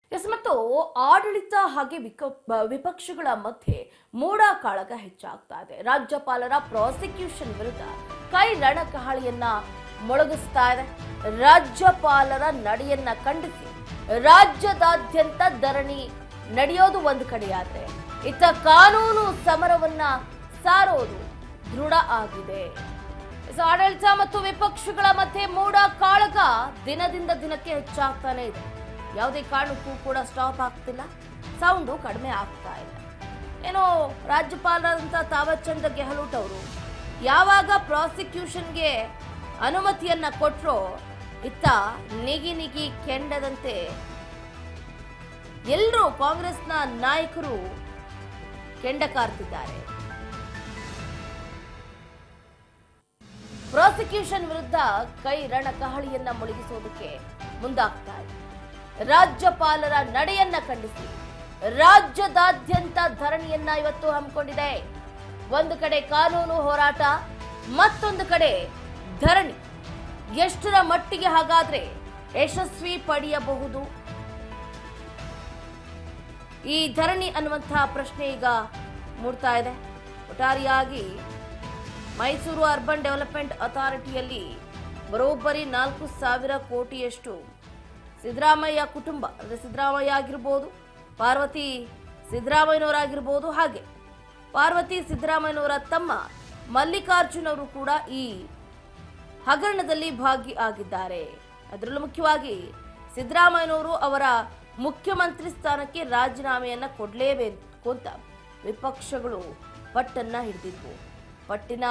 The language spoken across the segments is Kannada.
ಎಸ್ ಮತ್ತು ಆಡಳಿತ ಹಾಗೆ ವಿಕ- ಬ- ವಿಪಕ್ಷಗಳ ಮಧ್ಯೆ ಮೂಡ ಕಾಳಗ ಹೆಚ್ಚಾಗ್ತಾ ಇದೆ ರಾಜ್ಯಪಾಲರ ಪ್ರಾಸಿಕ್ಯೂಷನ್ ವಿರುದ್ಧ ಕೈ ರಣಕಹಳಿಯನ್ನ ಮೊಳಗಿಸ್ತಾ ಇದೆ ರಾಜ್ಯಪಾಲರ ನಡೆಯನ್ನ ಖಂಡಿಸಿ ರಾಜ್ಯದಾದ್ಯಂತ ಧರಣಿ ನಡೆಯೋದು ಒಂದು ಕಡೆಯಾದ್ರೆ ಇತ್ತ ಕಾನೂನು ಸಮರವನ್ನ ಸಾರೋದು ದೃಢ ಆಗಿದೆ ಸೊ ಆಡಳಿತ ಮತ್ತು ವಿಪಕ್ಷಗಳ ಮಧ್ಯೆ ಮೂಡ ಕಾಳಗ ದಿನದಿಂದ ದಿನಕ್ಕೆ ಹೆಚ್ಚಾಗ್ತಾನೆ ಇದೆ ಯಾವುದೇ ಕಾರಣಕ್ಕೂ ಕೂಡ ಸ್ಟಾಪ್ ಆಗ್ತಿಲ್ಲ ಸೌಂಡು ಕಡಿಮೆ ಆಗ್ತಾ ಇಲ್ಲ ಏನೋ ರಾಜ್ಯಪಾಲರಾದಂಥ ತಾವರ್ಚಂದ್ ಗೆಹ್ಲೋಟ್ ಅವರು ಯಾವಾಗ ಪ್ರಾಸಿಕ್ಯೂಷನ್ಗೆ ಅನುಮತಿಯನ್ನ ಕೊಟ್ರೋ ಇತ್ತ ನಿಗಿ ನಿಗಿ ಕೆಂಡದಂತೆ ಎಲ್ಲರೂ ಕಾಂಗ್ರೆಸ್ನ ನಾಯಕರು ಕೆಂಡ ಕಾರ್ತಿದ್ದಾರೆ ಪ್ರಾಸಿಕ್ಯೂಷನ್ ವಿರುದ್ಧ ಕೈ ರಣಕಹಳಿಯನ್ನ ಮುಳುಗಿಸೋದಕ್ಕೆ ಮುಂದಾಗ್ತಾ ಇದೆ ರಾಜ್ಯಪಾಲರ ನಡೆಯನ್ನ ಖಂಡಿಸಿ ರಾಜ್ಯದಾದ್ಯಂತ ಧರಣಿಯನ್ನ ಇವತ್ತು ಹಮ್ಮಿಕೊಂಡಿದೆ ಒಂದು ಕಡೆ ಕಾನೂನು ಹೋರಾಟ ಮತ್ತೊಂದು ಕಡೆ ಧರಣಿ ಎಷ್ಟರ ಮಟ್ಟಿಗೆ ಹಾಗಾದ್ರೆ ಯಶಸ್ವಿ ಪಡೆಯಬಹುದು ಈ ಧರಣಿ ಅನ್ನುವಂತಹ ಪ್ರಶ್ನೆ ಈಗ ಮೂಡ್ತಾ ಇದೆ ಒಟ್ಟಾರೆಯಾಗಿ ಮೈಸೂರು ಅರ್ಬನ್ ಡೆವಲಪ್ಮೆಂಟ್ ಅಥಾರಿಟಿಯಲ್ಲಿ ಬರೋಬ್ಬರಿ ನಾಲ್ಕು ಸಾವಿರ ಕೋಟಿಯಷ್ಟು ಸಿದ್ದರಾಮಯ್ಯ ಕುಟುಂಬ ಅಂದರೆ ಸಿದ್ದರಾಮಯ್ಯ ಆಗಿರ್ಬೋದು ಪಾರ್ವತಿ ಸಿದ್ದರಾಮಯ್ಯನವರಾಗಿರ್ಬೋದು ಹಾಗೆ ಪಾರ್ವತಿ ಸಿದ್ದರಾಮಯ್ಯನವರ ತಮ್ಮ ಮಲ್ಲಿಕಾರ್ಜುನ್ ಅವರು ಕೂಡ ಈ ಹಗರಣದಲ್ಲಿ ಭಾಗಿಯಾಗಿದ್ದಾರೆ ಅದರಲ್ಲೂ ಮುಖ್ಯವಾಗಿ ಸಿದ್ದರಾಮಯ್ಯನವರು ಅವರ ಮುಖ್ಯಮಂತ್ರಿ ಸ್ಥಾನಕ್ಕೆ ರಾಜೀನಾಮೆಯನ್ನ ಕೊಡಲೇಬೇಕು ಅಂತ ವಿಪಕ್ಷಗಳು ಪಟ್ಟನ್ನ ಹಿಡಿದಿದ್ವು ಪಟ್ಟಿನ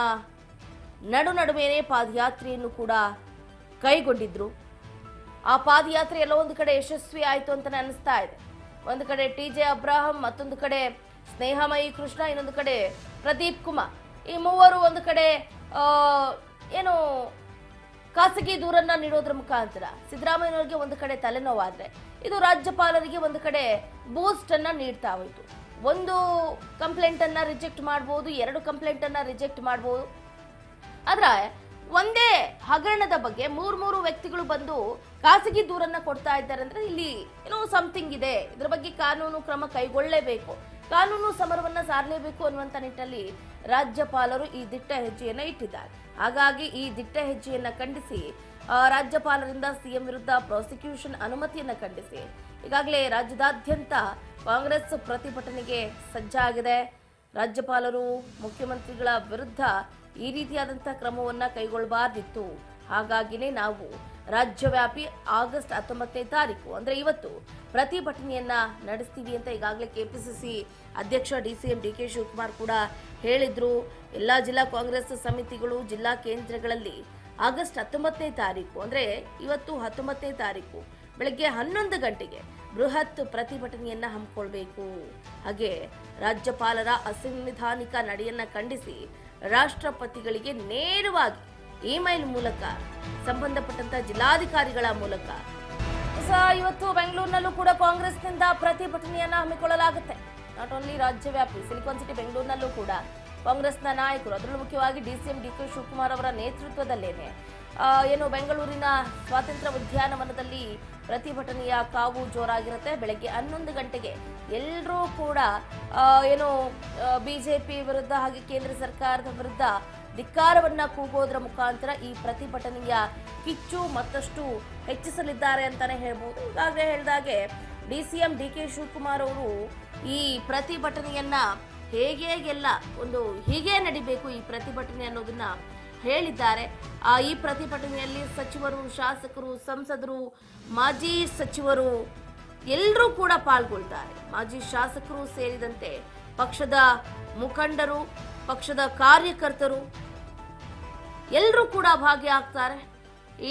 ನಡು ನಡುವೆನೇ ಪಾದಯಾತ್ರೆಯನ್ನು ಕೂಡ ಕೈಗೊಂಡಿದ್ರು ಆ ಪಾದಯಾತ್ರೆ ಎಲ್ಲೋ ಒಂದು ಕಡೆ ಯಶಸ್ವಿ ಆಯಿತು ಅಂತಾನೆ ಅನಿಸ್ತಾ ಇದೆ ಒಂದು ಕಡೆ ಟಿ ಜೆ ಅಬ್ರಾಹಂ ಮತ್ತೊಂದು ಕಡೆ ಸ್ನೇಹಮಯಿ ಕೃಷ್ಣ ಇನ್ನೊಂದು ಕಡೆ ಪ್ರದೀಪ್ ಕುಮಾರ್ ಈ ಮೂವರು ಒಂದು ಕಡೆ ಆ, ಏನು ಖಾಸಗಿ ದೂರನ್ನ ನೀಡೋದ್ರ ಮುಖಾಂತರ ಸಿದ್ದರಾಮಯ್ಯನವರಿಗೆ ಒಂದು ಕಡೆ ತಲೆನೋವಾದ್ರೆ ಇದು ರಾಜ್ಯಪಾಲರಿಗೆ ಒಂದು ಕಡೆ ಬೂಸ್ಟ್ ಅನ್ನ ನೀಡ್ತಾ ಹೋಯ್ತು ಒಂದು ಕಂಪ್ಲೇಂಟ್ ಅನ್ನ ರಿಜೆಕ್ಟ್ ಮಾಡಬಹುದು ಎರಡು ಕಂಪ್ಲೇಂಟ್ ಅನ್ನ ರಿಜೆಕ್ಟ್ ಮಾಡಬಹುದು ಆದ್ರೆ ಒಂದೇ ಹಗರಣದ ಬಗ್ಗೆ ಮೂರ್ ಮೂರು ವ್ಯಕ್ತಿಗಳು ಬಂದು ಖಾಸಗಿ ದೂರನ್ನ ಕೊಡ್ತಾ ಇದ್ದಾರೆ ಅಂದ್ರೆ ಇಲ್ಲಿ ಏನೋ ಸಮಥಿಂಗ್ ಇದೆ ಇದ್ರ ಬಗ್ಗೆ ಕಾನೂನು ಕ್ರಮ ಕೈಗೊಳ್ಳಲೇಬೇಕು ಕಾನೂನು ಸಮರವನ್ನ ಸಾರಲೇಬೇಕು ಅನ್ನುವಂತ ನಿಟ್ಟಿನಲ್ಲಿ ರಾಜ್ಯಪಾಲರು ಈ ದಿಟ್ಟ ಹೆಜ್ಜೆಯನ್ನ ಇಟ್ಟಿದ್ದಾರೆ ಹಾಗಾಗಿ ಈ ದಿಟ್ಟ ಹೆಜ್ಜೆಯನ್ನ ಖಂಡಿಸಿ ಆ, ರಾಜ್ಯಪಾಲರಿಂದ ಸಿಎಂ ವಿರುದ್ಧ ಪ್ರಾಸಿಕ್ಯೂಷನ್ ಅನುಮತಿಯನ್ನ ಖಂಡಿಸಿ ಈಗಾಗಲೇ ರಾಜ್ಯದಾದ್ಯಂತ ಕಾಂಗ್ರೆಸ್ ಪ್ರತಿಭಟನೆಗೆ ಸಜ್ಜಾಗಿದೆ ರಾಜ್ಯಪಾಲರು ಮುಖ್ಯಮಂತ್ರಿಗಳ ವಿರುದ್ಧ ಈ ರೀತಿಯಾದಂತಹ ಕ್ರಮವನ್ನ ಕೈಗೊಳ್ಳಬಾರ್ದಿತ್ತು ಹಾಗಾಗಿನೇ ನಾವು ರಾಜ್ಯವ್ಯಾಪಿ ಆಗಸ್ಟ್ ಹತ್ತೊಂಬತ್ತನೇ ತಾರೀಕು ಅಂದ್ರೆ ಇವತ್ತು ಪ್ರತಿಭಟನೆಯನ್ನ ನಡೆಸ್ತೀವಿ ಅಂತ ಈಗಾಗಲೇ ಕೆಪಿಸಿಸಿ ಅಧ್ಯಕ್ಷ D C M D K Shivakumar ಕೂಡ ಹೇಳಿದ್ರು ಎಲ್ಲಾ ಜಿಲ್ಲಾ ಕಾಂಗ್ರೆಸ್ ಸಮಿತಿಗಳು ಜಿಲ್ಲಾ ಕೇಂದ್ರಗಳಲ್ಲಿ ಆಗಸ್ಟ್ ಹತ್ತೊಂಬತ್ತನೇ ತಾರೀಕು ಅಂದ್ರೆ ಇವತ್ತು ಹತ್ತೊಂಬತ್ತನೇ ತಾರೀಕು ಬೆಳಗ್ಗೆ ಹನ್ನೊಂದು ಗಂಟೆಗೆ ಬೃಹತ್ ಪ್ರತಿಭಟನೆಯನ್ನ ಹಮ್ಮಿಕೊಳ್ಬೇಕು ಹಾಗೆ ರಾಜ್ಯಪಾಲರ ಅಸಂವಿಧಾನಿಕ ನಡೆಯನ್ನ ಖಂಡಿಸಿ ರಾಷ್ಟ್ರಪತಿಗಳಿಗೆ ನೇರವಾಗಿ ಇಮೇಲ್ ಮೂಲಕ ಸಂಬಂಧಪಟ್ಟಂತ ಜಿಲ್ಲಾಧಿಕಾರಿಗಳ ಮೂಲಕ ಸ ಇವತ್ತು ಬೆಂಗಳೂರಿನಲ್ಲೂ ಕೂಡ ಕಾಂಗ್ರೆಸ್ನಿಂದ ಪ್ರತಿಭಟನೆಯನ್ನ ಹಮ್ಮಿಕೊಳ್ಳಲಾಗುತ್ತೆ ನಾಟ್ ಓನ್ಲಿ ರಾಜ್ಯವ್ಯಾಪಿ ಸಿಲಿಕಾನ್ ಸಿಟಿ ಬೆಂಗಳೂರಿನಲ್ಲೂ ಕೂಡ ಕಾಂಗ್ರೆಸ್ನ ನಾಯಕರು ಅದರಲ್ಲೂ ಮುಖ್ಯವಾಗಿ ಡಿಸಿಎಂ ಡಿ ಕೆ ಶಿವಕುಮಾರ್ ಅವರ ನೇತೃತ್ವದಲ್ಲೇನೆ ಆ, ಏನು ಬೆಂಗಳೂರಿನ ಸ್ವಾತಂತ್ರ್ಯ ಉದ್ಯಾನವನದಲ್ಲಿ ಪ್ರತಿಭಟನೆಯ ಕಾವು ಜೋರಾಗಿರುತ್ತೆ ಬೆಳಗ್ಗೆ ಹನ್ನೊಂದು ಗಂಟೆಗೆ ಎಲ್ಲರೂ ಕೂಡ ಆ, ಏನು ಬಿಜೆಪಿ ವಿರುದ್ಧ ಹಾಗೆ ಕೇಂದ್ರ ಸರ್ಕಾರದ ವಿರುದ್ಧ ಧಿಕ್ಕಾರವನ್ನ ಕೂಗೋದ್ರ ಮುಖಾಂತರ ಈ ಪ್ರತಿಭಟನೆಯ ಕಿಚ್ಚು ಮತ್ತಷ್ಟು ಹೆಚ್ಚಿಸಲಿದ್ದಾರೆ ಅಂತಾನೆ ಹೇಳ್ಬೋದು ಈಗಾಗಲೇ ಹೇಳಿದಾಗೆ D C M D K Shivakumar ಅವರು ಈ ಪ್ರತಿಭಟನೆಯನ್ನ ಹೇಗೆ ಹೇಗೆಲ್ಲ ಒಂದು ಹೀಗೆ ನಡಿಬೇಕು ಈ ಪ್ರತಿಭಟನೆ ಅನ್ನೋದನ್ನ ಹೇಳಿದ್ದಾರೆ ಆ ಈ ಪ್ರತಿಭಟನೆಯಲ್ಲಿ ಸಚಿವರು ಶಾಸಕರು ಸಂಸದರು ಮಾಜಿ ಸಚಿವರು ಎಲ್ಲರೂ ಕೂಡ ಪಾಲ್ಗೊಳ್ತಾರೆ ಮಾಜಿ ಶಾಸಕರು ಸೇರಿದಂತೆ ಪಕ್ಷದ ಮುಖಂಡರು ಪಕ್ಷದ ಕಾರ್ಯಕರ್ತರು ಎಲ್ಲರೂ ಕೂಡ ಭಾಗಿಯಾಗ್ತಾರೆ ಈ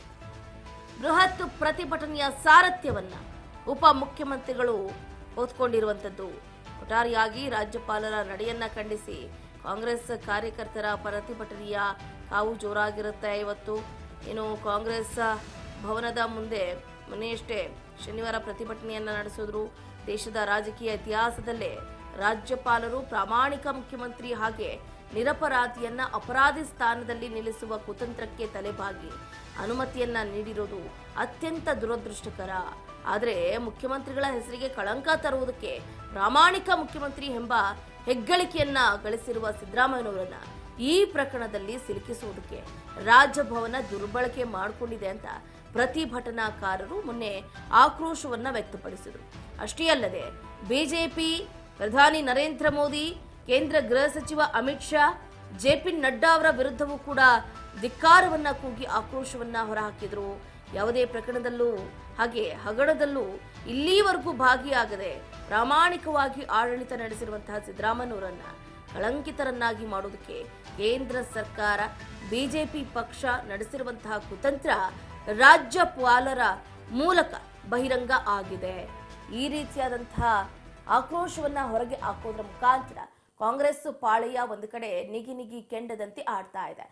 ಬೃಹತ್ ಪ್ರತಿಭಟನೆಯ ಸಾರಥ್ಯವನ್ನ ಉಪ ಮುಖ್ಯಮಂತ್ರಿಗಳು ಹೊತ್ಕೊಂಡಿರುವಂಥದ್ದು ಒಟ್ಟಾರೆಯಾಗಿ ರಾಜ್ಯಪಾಲರ ನಡೆಯನ್ನ ಖಂಡಿಸಿ ಕಾಂಗ್ರೆಸ್ ಕಾರ್ಯಕರ್ತರ ಪ್ರತಿಭಟನೆಯ ಕಾವು ಜೋರಾಗಿರುತ್ತೆ ಇವತ್ತು ಇನ್ನು ಕಾಂಗ್ರೆಸ್ ಭವನದ ಮುಂದೆ ಮೊನ್ನೆಯಷ್ಟೇ ಶನಿವಾರ ಪ್ರತಿಭಟನೆಯನ್ನ ನಡೆಸಿದ್ರು ದೇಶದ ರಾಜಕೀಯ ಇತಿಹಾಸದಲ್ಲೇ ರಾಜ್ಯಪಾಲರು ಪ್ರಾಮಾಣಿಕ ಮುಖ್ಯಮಂತ್ರಿ ಹಾಗೆ ನಿರಪರಾಧಿಯನ್ನ ಅಪರಾಧಿ ಸ್ಥಾನದಲ್ಲಿ ನಿಲ್ಲಿಸುವ ಕುತಂತ್ರಕ್ಕೆ ತಲೆಬಾಗಿ ಅನುಮತಿಯನ್ನ ನೀಡಿರೋದು ಅತ್ಯಂತ ದುರದೃಷ್ಟಕರ ಆದರೆ ಮುಖ್ಯಮಂತ್ರಿಗಳ ಹೆಸರಿಗೆ ಕಳಂಕ ತರುವುದಕ್ಕೆ ಪ್ರಾಮಾಣಿಕ ಮುಖ್ಯಮಂತ್ರಿ ಎಂಬ ಹೆಗ್ಗಳಿಕೆಯನ್ನ ಗಳಿಸಿರುವ ಸಿದ್ದರಾಮಯ್ಯನವರನ್ನ ಈ ಪ್ರಕರಣದಲ್ಲಿ ಸಿಲುಕಿಸುವುದಕ್ಕೆ ರಾಜಭವನ ದುರ್ಬಳಕೆ ಮಾಡಿಕೊಂಡಿದೆ ಅಂತ ಪ್ರತಿಭಟನಾಕಾರರು ಮೊನ್ನೆ ಆಕ್ರೋಶವನ್ನ ವ್ಯಕ್ತಪಡಿಸಿದರು ಅಷ್ಟೇ ಅಲ್ಲದೆ ಬಿಜೆಪಿ ಪ್ರಧಾನಿ ನರೇಂದ್ರ ಮೋದಿ ಕೇಂದ್ರ ಗೃಹ ಸಚಿವ ಅಮಿತ್ ಶಾ ಜೆಪಿ ನಡ್ಡಾ ಅವರ ವಿರುದ್ಧವೂ ಕೂಡ ಧಿಕ್ಕಾರವನ್ನ ಕೂಗಿ ಆಕ್ರೋಶವನ್ನ ಹೊರಹಾಕಿದ್ರು ಯಾವುದೇ ಪ್ರಕರಣದಲ್ಲೂ ಹಾಗೆ ಹಗರಣದಲ್ಲೂ ಇಲ್ಲಿವರೆಗೂ ಭಾಗಿಯಾಗದೆ ಪ್ರಾಮಾಣಿಕವಾಗಿ ಆಡಳಿತ ನಡೆಸಿರುವಂತಹ ಸಿದ್ದರಾಮಯ್ಯನವರನ್ನ ಕಳಂಕಿತರನ್ನಾಗಿ ಮಾಡೋದಕ್ಕೆ ಕೇಂದ್ರ ಸರ್ಕಾರ ಬಿಜೆಪಿ ಪಕ್ಷ ನಡೆಸಿರುವಂತಹ ಕುತಂತ್ರ ರಾಜ್ಯಪಾಲರ ಮೂಲಕ ಬಹಿರಂಗ ಆಗಿದೆ ಈ ರೀತಿಯಾದಂತಹ ಆಕ್ರೋಶವನ್ನ ಹೊರಗೆ ಹಾಕೋದ್ರ ಮುಖಾಂತರ ಕಾಂಗ್ರೆಸ್ ಪಾಳೆಯ ಒಂದು ಕಡೆ ನಿಗಿ ನಿಗಿ ಕೆಂಡದಂತೆ ಆಡ್ತಾ ಇದೆ